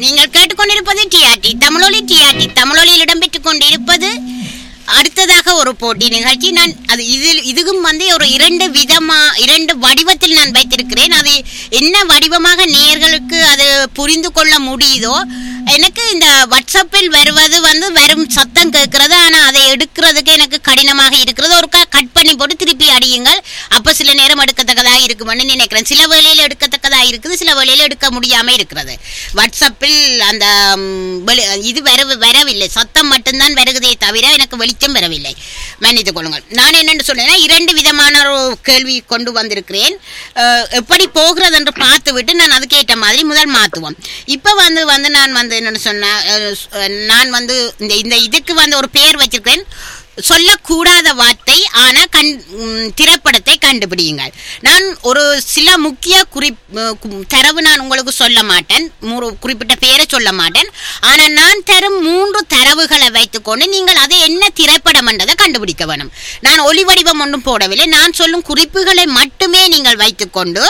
நீங்கள் கேட்டுக்கொண்டிருப்பது டிஆர்டி தமிழொலி டிஆர்டி தமிழொலியில் இடம்பெற்றுக் கொண்டிருப்பது அடுத்ததாக ஒரு போட்டி நிகழ்ச்சி நான் அது இதில் இதுவும் வந்து ஒரு இரண்டு விதமா இரண்டு வடிவத்தில் நான் வைத்திருக்கிறேன் அது என்ன வடிவமாக நேயர்களுக்கு அது புரிந்து கொள்ள முடியுதோ எனக்கு இந்த வாட்ஸ்அப்பில் வருவது வந்து வெறும் சத்தம் கேட்கிறது ஆனால் அதை எடுக்கிறதுக்கு எனக்கு கடினமாக இருக்கிறது ஒரு கட் பண்ணி போட்டு திருப்பி அடியுங்கள் அப்போ சில நேரம் எடுக்கத்தக்கதாக இருக்குமென்னு நினைக்கிறேன் சில வேளையில் எடுக்கத்தக்கதாக இருக்குது சில வேளையில் எடுக்க முடியாமல் இருக்கிறது வாட்ஸ்அப்பில் அந்த ம், வெளி- இது வர வரவில்லை சத்தம் மட்டும்தான் வருகிறதே தவிர எனக்கு வெளிச்சம் வரவில்லை மன்னித்துக் கொள்ளுங்கள் நான் என்னென்னு சொன்னேன்னா இரண்டு விதமான ஒரு கேள்வி கொண்டு வந்திருக்கிறேன் அஹ், எப்படி போகிறது என்று பார்த்துவிட்டு நான் அதுக்கேற்ற மாதிரி முதல் மாற்றுவோம் இப்போ வந்து வந்து நான் வந்து என்னென்னு சொன்னேன் அஹ், அஹ், நான் வந்து இந்த இந்த இதுக்கு வந்து ஒரு பெயர் வச்சிருக்கிறேன் சொல்லக்கூடாத வார்த்தை ஆனா கண் ம், திரைப்படத்தை கண்டுபிடியுங்கள் நான் ஒரு சில முக்கிய குறிப் அஹ் கு- தரவு நான் உங்களுக்கு சொல்ல மாட்டேன் ஒரு குறிப்பிட்ட பெயரை சொல்ல மாட்டேன் ஆனா நான் தரும் மூன்று தரவுகளை வைத்துக்கொண்டு நீங்கள் அது என்ன திரைப்படம் என்றதை கண்டுபிடிக்க வேணும் நான் ஒளி வடிவம் ஒன்றும் போடவில்லை நான் சொல்லும் குறிப்புகளை மட்டுமே நீங்கள் வைத்துக்கொண்டு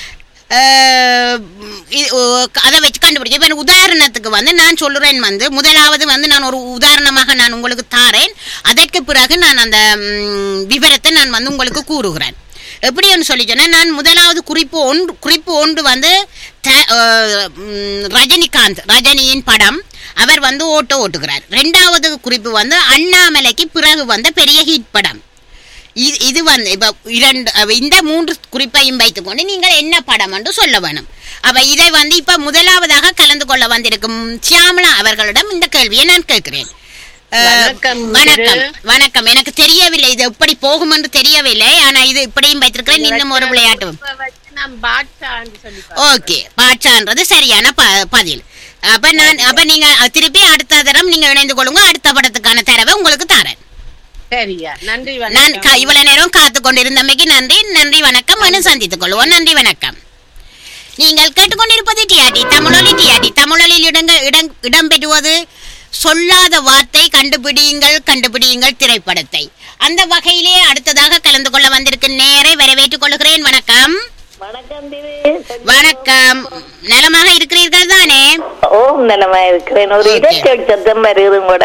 அஹ், இது, ஓ, அதை வச்சு கண்டுபிடிச்சு இப்போ உதாரணத்துக்கு வந்து நான் சொல்லுறேன் வந்து முதலாவது வந்து நான் ஒரு உதாரணமாக நான் உங்களுக்கு தாரேன் அதற்கு பிறகு நான் அந்த ம், விவரத்தை நான் வந்து உங்களுக்கு கூறுகிறேன் எப்படின்னு சொல்லி சொன்னா நான் முதலாவது குறிப்பு ஒன்று குறிப்பு ஒன்று வந்து த- அஹ், ம், ரஜினிகாந்த் ரஜினியின் படம் அவர் வந்து ஓட்டோ ஓட்டுகிறார் ரெண்டாவது குறிப்பு வந்து அண்ணாமலைக்கு பிறகு வந்த பெரிய ஹிட் படம் இது இது வந்து இப்ப இரண்டு அப்ப இந்த மூன்று குறிப்பையும் வைத்துக்கொண்டு நீங்கள் என்ன படம் என்று சொல்ல வேணும் அப்ப இதை வந்து இப்ப முதலாவதாக கலந்து கொள்ள வந்திருக்கும் சியாமலா அவர்களிடம் இந்த கேள்வியை நான் கேட்கிறேன் அஹ், வணக்கம், வணக்கம் திரு. வணக்கம் எனக்கு தெரியவில்லை இது எப்படி போகும் என்று தெரியவில்லை ஆனா இது இப்படியும் வைத்திருக்கிறேன் இன்னும் ஒரு விளையாட்டு இப்ப வச்சு நான் பாட்ஷான்னு சொல்லி ஓகே பாட்சான்றது சரியான ப- பதில் அப்ப நான் அப்ப நீங்க திருப்பி அடுத்த தரம் நீங்க இணைந்து கொள்ளுங்க அடுத்த படத்துக்கான தரவை உங்களுக்கு தரேன் சரியா நன்றி நான் வணக்கம் க- இவ்வளவு நேரம் காத்து கொண்டிருந்தமைக்கு நன்றி நன்றி வணக்கம் மீண்டும் சந்தித்துக் கொள்வோம் நன்றி வணக்கம் நீங்கள் கேட்டுக்கொண்டிருப்பது டிஆர்டி தமிழொலி டிஆர்டி தமிழொலியில் இடங்க இடம் இடம்பெறுவது சொல்லாத வார்த்தை கண்டுபிடியுங்கள் கண்டுபிடியுங்கள் திரைப்படத்தை அந்த வகையிலே அடுத்ததாக கலந்து கொள்ள வந்திருக்கும் நேரை வரவேற்றுக் கொள்கிறேன் வணக்கம் வணக்கம் திரு வணக்கம் நலமாக இருக்கிறீர்கள் தானே ஓம் நலமா இருக்கிறேன் ஒரு Okay. இடைச்சல் சத்தம் வருகிறது கூட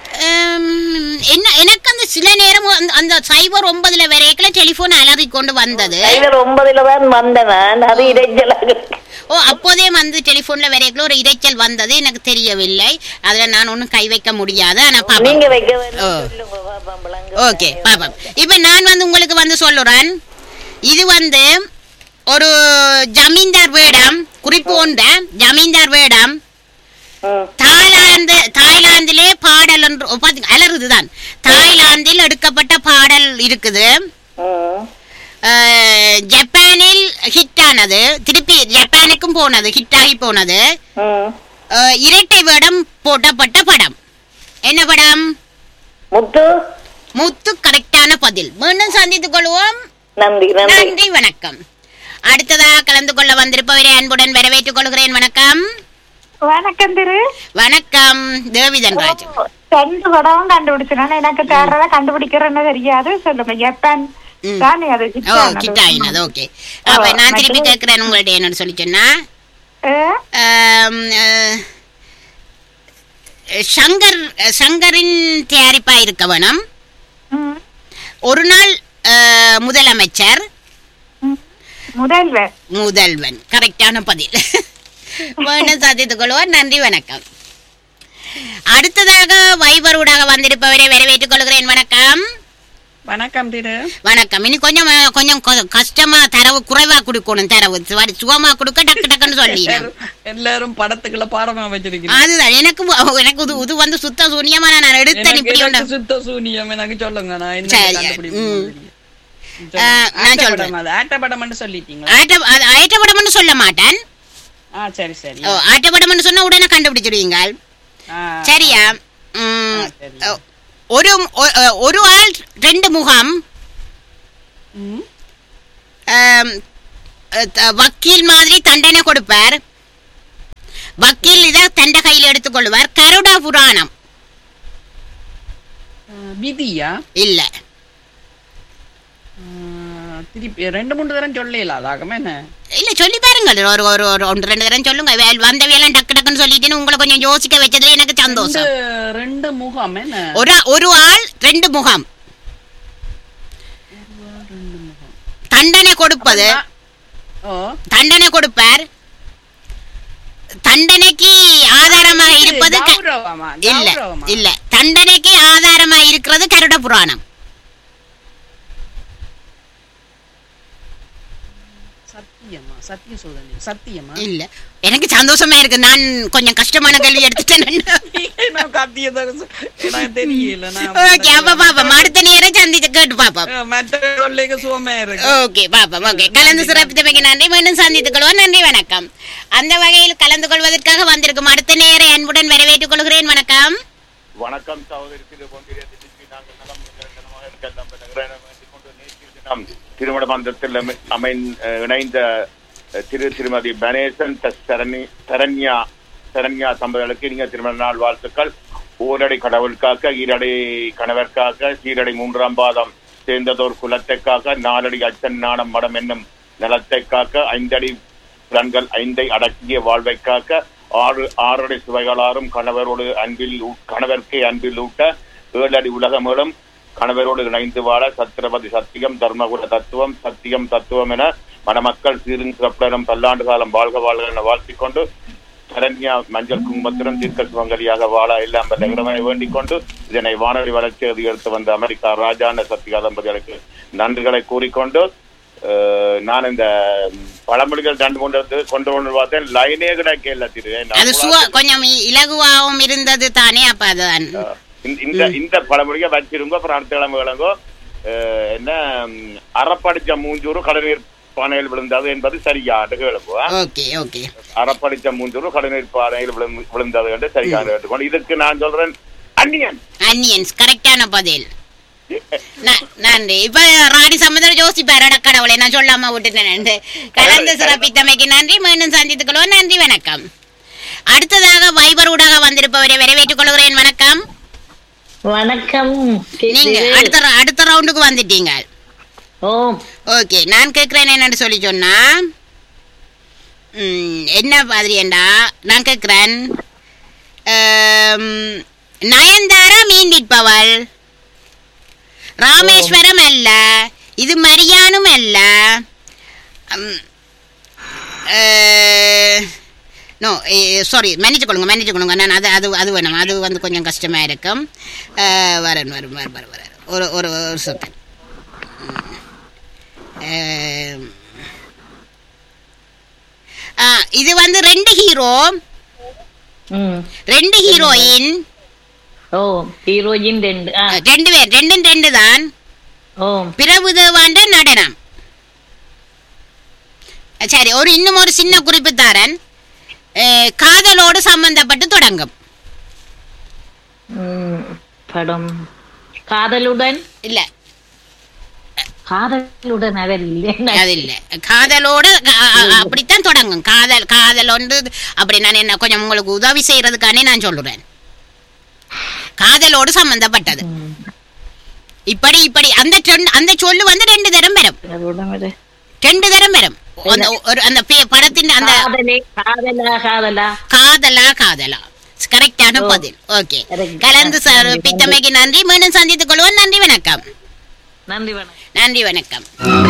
உம், என்ன எனக்கு அந்த சில நேரம் அந்த- அந்த சைபர் ஒன்பதுல வரைக்கல டெலிபோன் அலறி கொண்டு வந்தது சைவர் ஒன்பதுல தான் வந்தேன் நான் அது இடைச்சலாக இருக்கு. ஓ அப்போதே வந்து டெலிபோன்ல வரைக்கும் ஒரு இரைச்சல் வந்தது எனக்கு தெரியவில்லை அதுல நான் ஒன்றும் கை வைக்க முடியாது ஆனா பாப்போம் நீங்க வைக்க ஓ. வேணும் சொல்லுங்க பாப்போம், விளங்கு. ஓகே பாப்போம் இப்ப நான் வந்து உங்களுக்கு வந்து சொல்லுறேன் இது வந்து ஒரு ஜமீன்தார் வேடம் குறிப்பு ஒன்ற ஜமீன்தார் வேடம் ம், தாய்லாந்து தாய்லாந்திலே பாடல் ஒன்று ஓ, பாத்தீங்க அலறுதுதான் தாய்லாந்தில் எடுக்கப்பட்ட பாடல் இருக்குது ம். அஹ், ஜப்பானில் ஹிட் ஆனது திருப்பி ஜப்பானுக்கும் போனது ஹிட் ஆகி போனது ம். அஹ், இரட்டை வேடம் போட்டப்பட்ட படம் என்ன படம் முத்து முத்து கரெக்டான பதில் மீண்டும் சந்தித்துக் கொள்வோம் நன்றி நன்றி நன்றி வணக்கம் அடுத்ததாக கலந்து கொள்ள வந்திருப்பவரை அன்புடன் வரவேற்றுக் கொள்கிறேன் வணக்கம் வணக்கம் திரு வணக்கம் தேவிதன் ராஜ் ரெண்டு படம் கண்டுபிடிச்சிருந்தேன் எனக்கு தேடுறத கண்டுபிடிக்கிறேன்னு தெரியாது சொல்லுங்க ஜப்பான் ம். தானே அது ஓ hit ஆனது. கிட்ட ஆயினது ஓகே அப்ப ஓ, நான் திருப்பி மற்றது- கேட்கிறேன் உங்கள்ட்ட என்னன்னு சொல்லி சொன்னா ஏ? ஆம், அஹ், சங்கர் சங்கரின் தயாரிப்பா இருக்க வேணும் ம், ஒரு நாள் அஹ், முதலமைச்சர் ம். முதல்வர் முதல்வன் கரெக்டான பதில் மீண்டும் சந்தித்துக் கொள்வோம் நன்றி வணக்கம் அடுத்ததாக வைபரூடாக வந்திருப்பவரை வரவேற்றுக் கொள்கிறேன் வணக்கம் வணக்கம் திரு வணக்கம் இனி கொஞ்சம் அஹ், கொஞ்சம் கொ- கஷ்டமா தரவு குறைவா கொடுக்கணும் தரவு சுவா- சுகமா கொடுக்க டக்கு டக்குன்னு சொல்லி எல்லாரும் எல்லாரும் படத்துக்குள்ள பாடமா வச்சிருக்கீங்க அதுதான் எனக்கு வ- எனக்கு இது இது வந்து சுத்த சூனியமா நான் எடுத்தேன் எனக்கு இப்படி எனக்கு ஒண்ணு சுத்த சூனியம் எனக்கு சொல்லுங்க நான் என்ன சரி, கண்டுபிடிப்பேன் ம். தெரியும். ஆ, நான் ஆட்ட சொல்றேன். படம் அது ஆட்ட படம்னு சொல்லிட்டீங்களா ஆட்ட அது ஆட்டப்படம்னு சொல்ல மாட்டேன் ஆ சரி சரி ஓ, ஆட்டப்படம்னு சொன்னா உடனே கண்டுபிடிச்சிடுவீங்க ஆ, சரியா ம், ஆ, சரி. ஓ, ஒரு ஒ- அ, ஒரு ஆள் ரெண்டு முகம் ம். ஆம், அ, த- வக்கீல் மாதிரி தண்டனை கொடுப்பார் வக்கீல் இதை தண்ட கையில் எடுத்துக்கொள்வார் கருடா புராணம் ஆ, விதியா இல்ல ஆ, திருப்பி ரெண்டு மூணு தரம் சொல்லல அதாகமே என்ன இல்ல சொல்லி பாருங்கள் ஒரு ஒரு ஒரு ஒன்று ரெண்டு தரம் சொல்லுங்க வே- வந்தவையெல்லாம் டக்கு டக்குன்னு சொல்லிட்டு உங்களை கொஞ்சம் யோசிக்க வச்சதுல எனக்கு ரெண்டு சந்தோஷம் ரெண்டு முகம் என்ன ஒரு ஒரு ஆள் ரெண்டு முகம் தண்டனை கொடுப்பது ஓ தண்டனை கொடுப்பார் தண்டனைக்கு ஆதாரமாக இருப்பது க- கௌரவமா இல்ல கௌரவமா இல்ல தண்டனைக்கு ஆதாரமா இருக்கிறது கருட புராணம் சத்தியமா சத்தியம் சொல்லுங்க சத்தியமா இல்ல எனக்கு சந்தோஷமா இருக்கு நான் கொஞ்சம் கஷ்டமான கேள்வி எடுத்துட்டேன் நான் சத்தியத்தை சொ- எனக்கு தெரியல நான் ஓகே அப்ப பாப்போம் அடுத்த நேரம் சந்திச்சு கேட்டு பாப்போம் அஹ், மற்ற சொல்லிக்க சுகமா இருக்கு ஓகே பாப்போம் ஓகே கலந்து சிறப்பித்தமைக்கு நன்றி மீண்டும் சந்தித்துக் கொள்வோம் நன்றி வணக்கம் அந்த வகையில் கலந்து கொள்வதற்காக வந்திருக்கும் அடுத்த நேர அன்புடன் வரவேற்றுக் கொள்கிறேன் வணக்கம் வணக்கம் சகோதரி திரு பொங்கிரிய திருச்சி நாங்கள் நலம் நிரந்தரமாக இருக்க நம்புகிறேன். வேண்டிக் கொண்டு நேற்றைய தினம் திருமண மன்றத்தில் அமை- அமைந் அஹ் இணைந்த அஹ், திரு திருமதி கணேசன் த- சரணி சரண்யா சரண்யா தம்பதிகளுக்கு நீங்க திருமண நாள் வாழ்த்துக்கள் ஊரடை கடவுளுக்காக ஈரடை கணவர்க்காக சீரடை மூன்றாம் பாதம் சேர்ந்ததோர் குலத்தைக்காக நாலடி அச்சன் நாணம் மடம் என்னும் நலத்தைக்காக ஐந்தடி புலன்கள் ஐந்தை அடக்கிய வாழ்வை காக்க ஆறு ஆறடி சுவைகளாரும் கணவரோடு அன்பில் ஊ- கணவர்க்கே அன்பில் ஊட்ட ஏழடி உலகமேளும் கணவரோடு இணைந்து வாழ சத்திரபதி சத்தியம் தர்மகுல தத்துவம் சத்தியம் தத்துவம் என மணமக்கள் சீரும் சிறப்புடனும் பல்லாண்டு காலம் வாழ்க வாழ்க என வாழ்த்திக் கொண்டு சரண்யா மஞ்சள் குங்குமத்திலும் தீர்க்க சுமங்கலியாக வாழ எல்லாம் வல்ல இறைவனை வேண்டிக் கொண்டு இதனை வானொலி வளர்ச்சி எடுத்து வந்த அமெரிக்கா ராஜான சத்தியா தம்பதிகளுக்கு நன்றிகளை கூறிக்கொண்டு அஹ், நான் இந்த பழமொழிகள் ரெண்டு கொண்டு வந்து கொண்டு கொண்டு பார்த்தேன் லைனே கிடைக்கல திரு நான் அது சுவ கொஞ்சம் இ- இலகுவாகவும் இருந்தது தானே அப்ப அதுதான் அஹ், இந்த- இந்த இந்த பழமொழியை வச்சிருங்க அப்புறம் அடுத்த கிழமை விளங்கோ அஹ், என்ன ம், அறப்படிச்ச மூஞ்சூறு கடநீர் பானையில் விழுந்தது என்பது சரியான கேளுப்போ ஓகே ஓகே அறப்படிச்ச மூஞ்சூறு கடநீர் பானையில் விழுந்து- விழுந்தது என்று சரியான கேட்டுக்கொண்டு இதுக்கு நான் சொல்றேன் அந்நியன் அன்னியன்ஸ் கரெக்டான பதில் ந- நன்றி இப்ப ராணி சமுதிர யோசிப்பாரு அட கடவுளை நான் சொல்லாம விட்டுட்டேன் கலந்து சிறப்பித்தமைக்கு நன்றி மீண்டும் சந்தித்துக் கொள்வோம் நன்றி வணக்கம் அடுத்ததாக வைபர் ஊடாக வந்திருப்பவரை வரவேற்றுக் கொள்கிறேன் வணக்கம் வணக்கம் நீங்க அடுத்த ரா- அடுத்த ரவுண்டுக்கு வந்துட்டீங்க ஓ ஓகே நான் கேட்கிறேன் என்னன்னு சொல்லி சொன்னா ம், என்ன மாதிரியண்டா நான் கேட்கிறேன் ஆம், நயன்தாரா மீன் விற்பவள் ராமேஸ்வரம் அல்ல இது மரியானும் அல்ல நோ சாரி மேனேஜ் கொள்ளுங்க மேனேஜ் கொள்ளுங்க நான் அது அது அது வேணும் அது வந்து கொஞ்சம் கஷ்டமாக இருக்கும் அஹ், வரேன் வரும் வரும் வரும் வரும் ஒரு ஒரு ஒரு செகண்ட் ஆம். ஆ, இது வந்து ரெண்டு ஹீரோ ம் ரெண்டு ஹீரோயின் ஓ ஹீரோயின் ரெண்டு ஆ ரெண்டு பேர் ரெண்டும் ரெண்டு தான் ஓ பிரபுதேவாண்ட நடனம் சரி ஒரு இன்னும் ஒரு சின்ன குறிப்பு தாரன் அஹ், காதலோடு சம்பந்தப்பட்டு தொடங்கும் ம், படம் காதலுடன் இல்ல காதலுடன் அதில் அது இல்ல காதலோட அ- அ- அப்படித்தான் தொடங்கும் காதல் காதல் ஒன்று அப்படி நான் என்ன கொஞ்சம் உங்களுக்கு உதவி செய்யறதுக்கானே நான் சொல்லுறேன் காதலோடு சம்பந்தப்பட்டது இப்படி இப்படி அந்த trend- அந்த சொல்லு வந்து ரெண்டு தரம் வரும் காதலுடன் அது. ரெண்டு தரம் வரும் அந்த ஒரு அந்த பே- படத்தின் அந்த காதலே காதலா காதலா காதலா காதலா கரெக்டான பதில் ஓகே Correct. கலந்து சார் பித்தமைக்கு நன்றி மீண்டும் சந்தித்துக் கொள்வோம் நன்றி வணக்கம் நன்றி வணக்கம் நன்றி வணக்கம்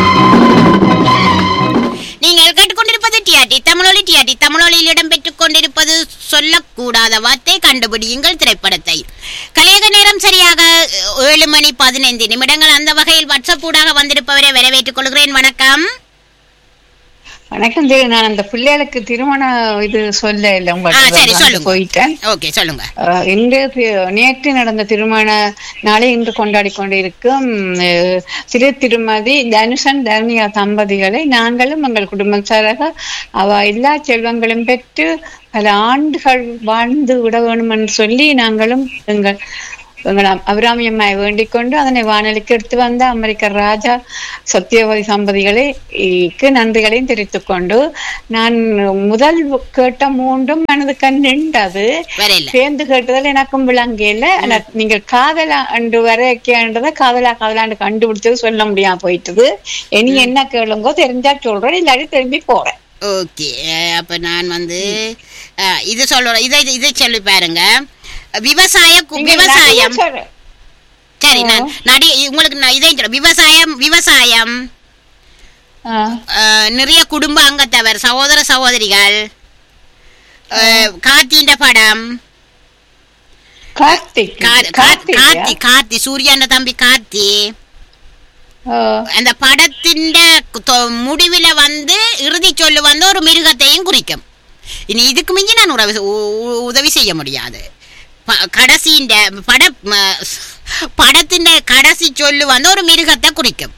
நீங்கள் கேட்டுக்கொண்டிருப்பது டிஆர்டி தமிழொலி டிஆர்டி தமிழொலியில் இடம்பெற்றுக் கொண்டிருப்பது சொல்லக்கூடாத வார்த்தை கண்டுபிடியுங்கள் திரைப்படத்தை கலையக நேரம் சரியாக அஹ், ஏழு மணி பதினைந்து நிமிடங்கள் அந்த வகையில் வாட்ஸ்அப் ஊடாக வந்திருப்பவரை வரவேற்றுக் கொள்கிறேன் வணக்கம் வணக்கம் திரு நான் அந்த பிள்ளைகளுக்கு திருமண இது சொல்ல இல்லை ஆ சரி உங்களுக்கு சொல்லுங்க போயிட்டேன் ஓகே சொல்லுங்க அஹ், இன்று தி- நேற்று நடந்த திருமண நாளை இன்று கொண்டாடி கொண்டிருக்கும் அஹ், திரு திருமதி தனுஷன் தர்மியா தம்பதிகளை நாங்களும் எங்கள் குடும்பத்தாராக அவ எல்லா செல்வங்களும் பெற்று பல ஆண்டுகள் வாழ்ந்து விட வேணும் என்று சொல்லி நாங்களும் எங்கள் எங்கள் அபிராமி அம்மாவை வேண்டிக் கொண்டு அதனை வானொலிக்கு எடுத்து வந்த அமெரிக்க ராஜா சத்தியவதி சம்பதிகளுக்கு நன்றிகளையும் தெரிவித்துக் கொண்டு நான் முதல் கேட்ட மூன்றும் மனதுக்கு நின்றது வரையில சேர்ந்து கேட்டதில் எனக்கும் விளங்கல எனக்கு நீங்கள் காதலா அன்று வரைக்கன்றத காதலா காதலாண்டு கண்டுபிடிச்சது சொல்ல முடியாம போயிட்டது இனி என்ன கேளுங்கோ தெரிஞ்சா சொல்றேன் இல்லாட்டி திரும்பி போறேன் ஓகே அப்ப நான் வந்து அஹ், இது சொல்றேன் இதை இதை சொல்லி பாருங்க விவசாய கு- நீங்க விவசாயம் நிறைய சொல்ற- சரி நான் நடி உங்களுக்கு நான் இதை சொல்றேன். விவசாயம் விவசாயம் ஆ, அஹ், நிறைய குடும்ப அங்கத்தவர் சகோதர சகோதரிகள் அஹ், கார்த்தின்ற படம் கார்த்திக் கா- கா- கார்த்திக் கார்த்தி கார்த்தி சூர்யாண்ட தம்பி கார்த்தி அந்த படத்தின் முடிவில வந்து இறுதி சொல்லு வந்து ஒரு மிருகத்தையும் குறிக்கும் இனி இதுக்கு மிஞ்சி நான் உறவு உ- உ- உதவி செய்ய முடியாது ப- கடைசியின் பட ம- படத்தின் கடைசி சொல்லு வந்து ஒரு மிருகத்தை குறிக்கும்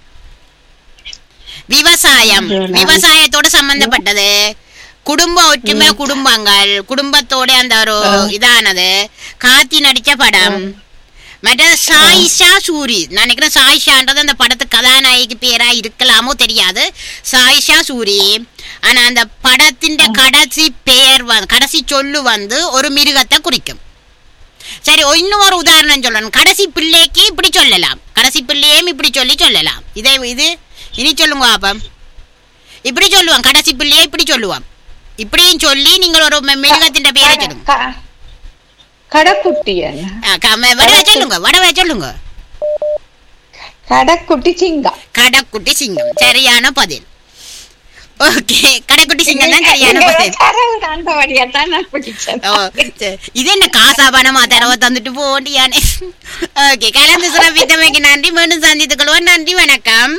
விவசாயம் விவசாயத்தோட சம்பந்தப்பட்டது குடும்ப ஒற்றுமை குடும்பங்கள் குடும்பத்தோட அந்த ஒரு இதானது காத்தி நடிச்ச படம் மற்றது சாயிஷா சூரி நான் நினைக்கிறேன் சாயிஷான்றது அந்த படத்து கதாநாயகி பேரா இருக்கலாமோ தெரியாது சாயிஷா சூரி ஆனா அந்த படத்தின் கடைசி பெயர் வந்து கடைசி சொல்லு வந்து ஒரு மிருகத்தை குறிக்கும் சரி இன்னும் ஒரு உதாரணம் சொல்லணும் கடைசி பிள்ளைக்கு இப்படி சொல்லலாம் கடைசி பிள்ளையும் இப்படி சொல்லி சொல்லலாம் இதே இது இனி சொல்லுங்க பாப்பம் இப்படி சொல்லுவான் கடைசி பிள்ளையை இப்படி சொல்லுவான் இப்படியும் சொல்லி நீங்கள் ஒரு மி- மிருகத்தின் பேரை சொல்லுங்க க- கடைக்குட்டி என்ன ஆ, க- ம- வடவை சொல்லுங்க வடவை சொல்லுங்க கடைக்குட்டி சிங்கம் கடைக்குட்டி சிங்கம் சரியான பதில் ஓகே கடைக்குட்டி சிங்கம் தான் சரியான பதில் கடவுள் ஆண்டவடியா தான் நான் பிடிச்சேன் ஓ, சரி. இது என்ன காசா பணமா தரவ தந்துட்டு போண்டியானே ஓகே கலந்து சிறப்பித்தமைக்கு நன்றி மீண்டும் சந்தித்துக் கொள்வோம் நன்றி வணக்கம்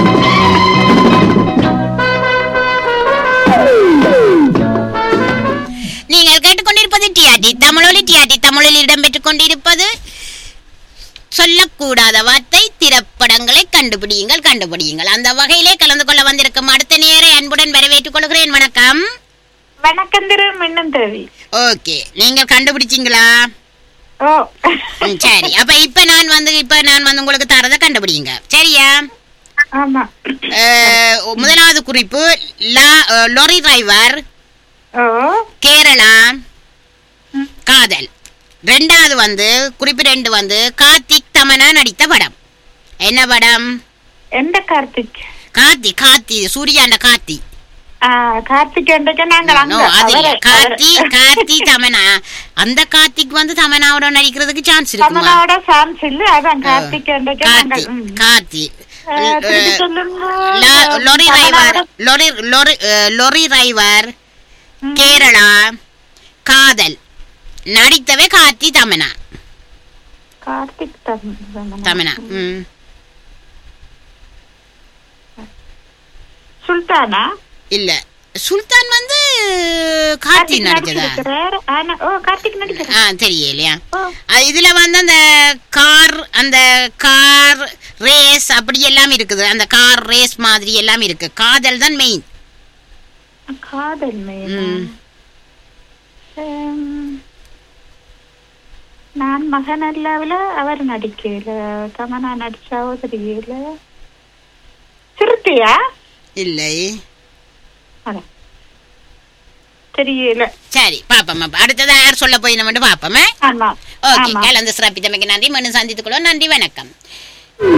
நீங்கள் கேட்டுக்கொண்டிருப்பது டிஆர்டி தமிழொலி டிஆர்டி தமிழில் இடம்பெற்றுக் கொண்டிருப்பது சொல்லக்கூடாத வார்த்தை திரைப்படங்களை கண்டுபிடியுங்கள் கண்டுபிடியுங்கள் அந்த வகையிலே கலந்து கொள்ள வந்திருக்கும் அடுத்த நேரை அன்புடன் வரவேற்றுக் கொள்கிறேன் வணக்கம் வணக்கம் திரு மின்னும் தேவி ஓகே நீங்கள் கண்டுபிடிச்சீங்களா ஓ ம், சரி அப்ப இப்ப நான் வந்து இப்ப நான் வந்து உங்களுக்கு தரத கண்டுபிடிங்க சரியா ஆமா அஹ், முதலாவது குறிப்பு லா- அஹ், லொரி டிரைவர் ஓ கேரளா காதல் ரெண்டாவது வந்து குறிப்பு ரெண்டு வந்து கார்த்திக் தமனா நடித்த படம் என்ன படம் எந்த கார்த்திக் கார்த்தி கார்த்தி சூர்யாண்ட கார்த்தி ஆ, கார்த்திக் என்றைக்கு நாங்கள் No, அங்க அது இல்ல. அவரை- கார்த்தி அவரை- கார்த்தி தமனா அந்த கார்த்திக் வந்து தமனாவோட நடிக்கிறதுக்கு சான்ஸ் இருக்குமா கமலாவோட சான்ஸ் இல்ல அதான் கார்த்திக் என்றைக்கு கார்த்தி நாங்கள் ம். கார்த்தி ஆ, திருப்பி சொல்லுங்க. ல- லொரி டிரைவர் கமலாவோட- லொரி லொரி அஹ், லொரி டிரைவர் ம். கேரளா காதல் நடித்தவே கார்த்தி தமனா கார்த்திக் தம்- தமனா ம் சுல்தானா இல்ல சுல்தான் வந்து கார்த்தி கார்த்திக் நடிச்சதா நடிச்சிருக்கிறார் ஆனா ஓ கார்த்திக் நடிக்கிறார் ஆ தெரியலையா ஓ அஹ் இதுல வந்து அந்த கார் அந்த கார் ரேஸ் அப்படி எல்லாம் இருக்குது அந்த கார் ரேஸ் மாதிரி எல்லாம் இருக்கு காதல் தான் மெயின் காதல் மேல ம். நான் மகன் அல்லாவில அவர் நடிக்கல தமனா நடிச்சாவோ தெரியல சிறுத்தையா இல்லை அட. தெரியல சரி பாப்போம் பாப்போம் அடுத்தது யார் சொல்ல போய் நம்ம பாப்போமே ஆமா ஓகே ஆமா கலந்து சிறப்பித்தமைக்கு நன்றி மனு சந்தித்துக் கொள்வோம் நன்றி வணக்கம்